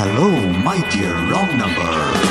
Hello, my dear wrong number.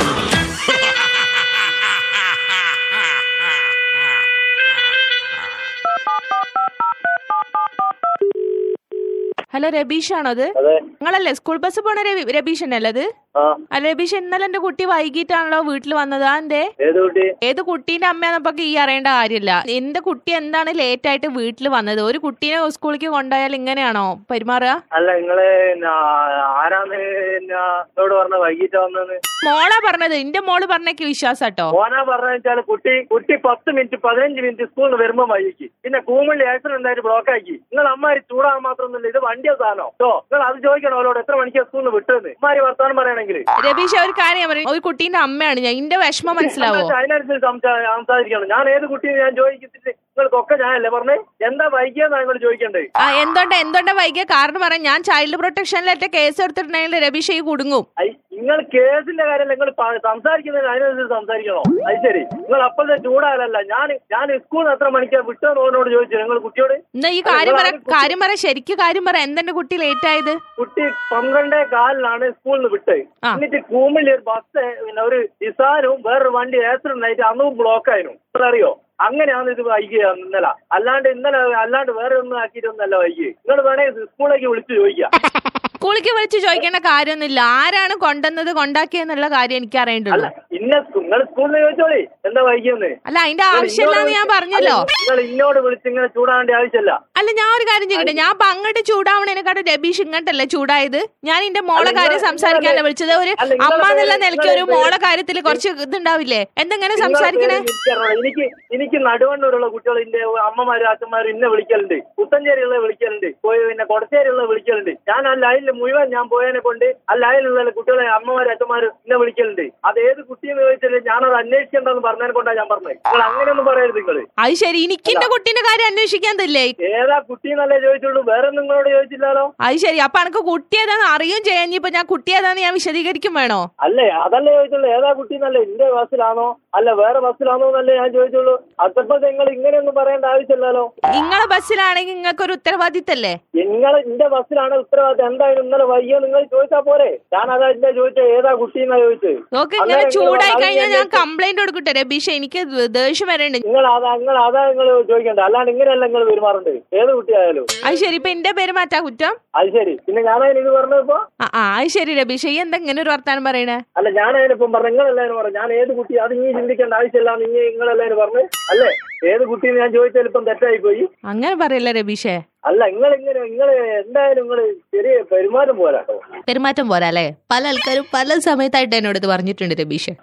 Hello Rabeesh ആണോ അത് അതെ നിങ്ങളല്ലേ സ്കൂൾ ബസ് പോണ രവി- രബീഷ് അല്ലേ അത് ആ അല്ല രബീഷ് ഇന്നലെ എന്റെ കുട്ടി വൈകിട്ടാണല്ലോ വീട്ടിൽ വന്നത് ആ എന്തേ ഏത് കുട്ടി ഏത് കുട്ടീന്റെ അമ്മയാന്നപ്പോ ഈ അറിയേണ്ട കാര്യമില്ല എന്റെ കുട്ടി എന്താണ് ലേറ്റ് ആയിട്ട് വീട്ടിൽ വന്നത് ഒരു കുട്ടീനെ സ്കൂളിലേക്ക് കൊണ്ടുപോയാൽ ഇങ്ങനെയാണോ പെരുമാറുക അല്ല നിങ്ങള് ന- ആരാന്ന് എന്നോട് പറഞ്ഞ വൈകിട്ട് വന്നെന്ന് മോളാ പറഞ്ഞത് എന്റെ മോള് പറഞ്ഞേക്ക് വിശ്വാസാട്ടോ ഓനാ പറഞ്ഞ വെച്ചാൽ കുട്ടി കുട്ടി പത്ത് മിനിറ്റ് പതിനഞ്ച് മിനിറ്റ് സ്കൂളിൽ നിന്ന് വരുമ്പോ വൈകി പിന്നെ കൂമള്ളി ആക്സിഡന്റ് ആയിട്ട് ബ്ലോക്ക് ആക്കി നിങ്ങൾ അമ്മാര് ചൂടാൻ മാത്രമൊന്നുമില്ല ഇത് വണ്ടിയോ സാധനോ ഓ നിങ്ങൾ അത് ചോദിക്കണം അവരോട് എത്ര മണിക്കാ സ്കൂളിൽ നിന്ന് വിട്ടതെന്ന് അമ്മാര് വർത്താനം പറയണെങ്കിൽ രബീഷ് ഒരു കാര്യം ഞാൻ പറയും ഒരു കുട്ടീന്റെ അമ്മയാണ് ഞാൻ എന്റെ വിഷമം മനസ്സിലാവോ അതിനനുസരിച്ച് സംസാ- സംസാരിക്കണം ഞാൻ ഏത് കുട്ടിയെ ഞാൻ ചോദിക്കത്തില്ല നിങ്ങൾക്കൊക്കെ ഞാനല്ലേ പറഞ്ഞേ എന്താ വൈകിയെന്നാ നിങ്ങൾ ചോദിക്കണ്ടേ ആ എന്തുകൊണ്ട് എന്തുകൊണ്ടാ വൈകിയ കാരണം പറയാം ഞാൻ ചൈൽഡ് പ്രൊട്ടക്ഷനിലേറ്റ കേസ് എടുത്തിട്ടുണ്ടെങ്കിൽ രബീഷ് ഈ കുടുങ്ങും നിങ്ങൾ കേസിന്റെ കാര്യം നിങ്ങൾ സംസാരിക്കുന്നതിന് അതിനനുസരിച്ച് സംസാരിക്കണോ അത് ശരി നിങ്ങൾ അപ്പോഴത്തെ ചൂടാകലല്ല ഞാൻ ഞാൻ സ്കൂളിൽ എത്ര മണിക്കാ വിട്ടോന്ന് ഓനോട് ചോദിച്ചു നിങ്ങൾ കുട്ടിയോട് എന്നാ ഈ കാര്യം പറ കാര്യം പറ ശരിക്കും കാര്യം പറ എന്തെന്റെ കുട്ടി ലേറ്റ് ആയത് കുട്ടി പന്ത്രണ്ടേ കാലിനാണ് സ്കൂളിൽ നിന്ന് വിട്ടത് ആ. എന്നിട്ട് കൂമിള്ളി ഒരു ബസ് പിന്നെ ഒരു നിസാനും വേറൊരു വണ്ടി ആക്സിഡന്റ് ആയിട്ട് അന്നും ബ്ലോക്ക് ആയിരുന്നു ഇത്ര അറിയോ അങ്ങനെയാണ് ഇത് വൈകിയ ഇന്നലെ അല്ലാണ്ട് ഇന്നലെ അല്ലാണ്ട് വേറെ ഒന്നും ആക്കിയിട്ടൊന്നല്ല വൈകി നിങ്ങൾ വേണേ സ്കൂളിലേക്ക് വിളിച്ച് ചോദിക്കാം സ്കൂളിലേക്ക് വിളിച്ച് ചോദിക്കേണ്ട കാര്യമൊന്നുമില്ല ആരാണ് കൊണ്ടുവന്നത് കൊണ്ടാക്കിയെന്നുള്ള കാര്യം എനിക്ക് അല്ല അറിയേണ്ടുള്ളൂ ഇന്ന നിങ്ങൾ സ്കൂളിൽ ചോദിച്ചോളി എന്താ വൈകിയെന്ന് അല്ല അതിന്റെ ആവശ്യമില്ലാന്ന് ഞാൻ പറഞ്ഞല്ലോ നിങ്ങൾ ഇന്നോട് വിളിച്ച് ഇങ്ങനെ ചൂടാവേണ്ട ആവശ്യമല്ല അല്ല ഞാൻ ഒരു കാര്യം ചെയ്യട്ടെ ഞാൻ അപ്പൊ അങ്ങോട്ട് ചൂടാവണേനെക്കാട്ടും രബീഷ് ഇങ്ങോട്ടല്ലേ ചൂടായത് ഞാൻ എന്റെ മോളെ അല്ല, കാര്യം നിങ്ങള് സംസാരിക്കാനല്ല വിളിച്ചത് ഒരു അല്ല, നിങ്ങളെ അമ്മ എന്നുള്ള പേര് നിലയ്ക്ക് ഒരു നിങ്ങളെ മോളെ കാര്യത്തിൽ കുറച്ച് ഇതുണ്ടാവില്ലേ എന്തെങ്ങനെ നിങ്ങളെ സംസാരിക്കണേ പേര് എനിക്കറിയണം. എനിക്ക് എനിക്ക് നടുവണ്ണൂരുള്ള കുട്ടികൾ എന്റെ അമ്മമാരും അച്ഛന്മാരും ഇന്നെ വിളിക്കലുണ്ട് പുത്തഞ്ചേരിയുള്ള വിളിക്കലുണ്ട് പോയി പിന്നെ കൊടച്ചേരിയുള്ള വിളിക്കലുണ്ട് ഞാൻ ആ ലൈനിൽ മുഴുവൻ ഞാൻ പോയതിനെ കൊണ്ട് ആ ലൈനിലുള്ള കുട്ടികളെ അമ്മമാരും അച്ഛന്മാരും ഇന്നെ വിളിക്കലുണ്ട് അത് ഏത് കുട്ടിയെന്ന് ചോദിച്ചാൽ ഞാനത് അന്വേഷിക്കേണ്ടെന്ന് പറഞ്ഞതിനെ കൊണ്ടാണ് ഞാൻ പറഞ്ഞത് നിങ്ങൾ അങ്ങനെയൊന്നും പറയരുത് നിങ്ങൾ അത് ശരി എനിക്ക് എന്റെ കുട്ടീന്റെ കാര്യം അന്വേഷിക്കാൻ തല്ലേ ഏതാ കുട്ടി എന്നല്ലേ ചോദിച്ചുള്ളൂ വേറെ നിങ്ങളോട് ചോദിച്ചില്ലല്ലോ അത് ശരി അപ്പൊ എനക്ക് കുട്ടി ഏതാന്ന് അറിയും ചെയ്യാൻ ഇപ്പൊ ഞാൻ കുട്ടി ഏതാന്ന് ഞാൻ വിശദീകരിക്കും വേണോ അല്ലേ അതല്ലേ ചോദിച്ചുള്ളൂ ഏതാ കുട്ടി എന്നല്ലേ എന്റെ ബസ്സിലാണോ അല്ല വേറെ ബസ്സിലാണോ എന്നല്ലേ ഞാൻ ചോദിച്ചുള്ളൂ അതപ്പോ നിങ്ങൾ ഇങ്ങനെയൊന്നും പറയേണ്ട ആവശ്യമില്ലല്ലോ നിങ്ങളെ ബസ്സിലാണെങ്കിൽ നിങ്ങൾക്ക് ഒരു ഉത്തരവാദിത്തല്ലേ നിങ്ങൾ എന്റെ ബസ്സിലാണ് ഉത്തരവാദിത്തം എന്തായാലും ഇന്നലെ വയ്യ നിങ്ങൾ ചോദിച്ചാ പോരെ ഞാൻ അതാ എന്റെ ചോദിച്ചത് ഏതാ കുട്ടി എന്നാ ചോദിച്ചത് നോക്ക് ഇങ്ങനെ അന്നേരം നിങ്ങൾ ചൂടായി അത് കഴിഞ്ഞാൽ ഞാൻ ഞാൻ കംപ്ലൈന്റ് കൊടുക്കട്ടെ രബീഷ എനിക്ക് ദേഷ്യം വരണ്ട് നിങ്ങൾ അതാ നിങ്ങൾ അതാ നിങ്ങൾ ചോദിക്കണ്ട അല്ലാണ്ട് ഇങ്ങനെയല്ല നിങ്ങൾ പെരുമാറുണ്ട് ഏത് കുട്ടിയായാലും അത് ശരി ഇപ്പൊ എന്റെ പേര് മാറ്റാ കുറ്റം അത് ശരി പിന്നെ ഞാനതിന് ഇത് പറഞ്ഞപ്പോ ആ ആ അത് ശരി രബീഷ ഈ എന്താ ഇങ്ങനെ ഒരു വർത്താനം പറയണേ അല്ല ഞാൻ അതിനിപ്പം പറഞ്ഞു നിങ്ങളെല്ലാവരും പറഞ്ഞു ഞാൻ ഏത് കുട്ടി അത് ഇനി ചിന്തിക്കേണ്ട ആവശ്യമില്ല നിങ്ങൾ നിങ്ങളെല്ലാവരും പറഞ്ഞു അല്ലേ ഏത് കുട്ടിന്ന് ഞാൻ ചോദിച്ചാൽ ഇപ്പം തെറ്റായി പോയി അങ്ങനെ പറയല്ലേ രബീഷേ അല്ല നിങ്ങൾ ഇങ്ങനെ നിങ്ങൾ എന്തായാലും നിങ്ങൾ ചെറിയ പെരുമാറ്റം പോരാട്ടോ പെരുമാറ്റം പോരാ അല്ലേ പല ആൾക്കാരും പല സമയത്തായിട്ട് എന്നോട് ഇത് പറഞ്ഞിട്ടുണ്ട് Rabeesh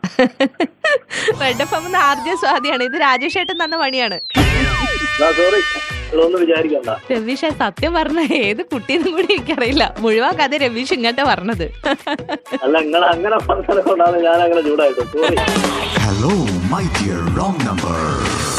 red F M RJ സ്വാതിയാണ് ഇത് രാജേഷ് ഏട്ടൻ തന്ന പണിയാണ് സോറി നിങ്ങളൊന്നും വിചാരിക്കണ്ട രബീഷ സത്യം പറഞ്ഞ ഏത് കുട്ടിയെന്നും കൂടി എനിക്കറിയില്ല മുഴുവൻ കഥ രബീഷ് ഇങ്ങോട്ട് പറഞ്ഞത് അല്ല നിങ്ങൾ അങ്ങനെ പറഞ്ഞത് കൊണ്ടാണ് ഞാൻ അങ്ങനെ ചൂടായിട്ട് sorry Hello, my dear wrong number.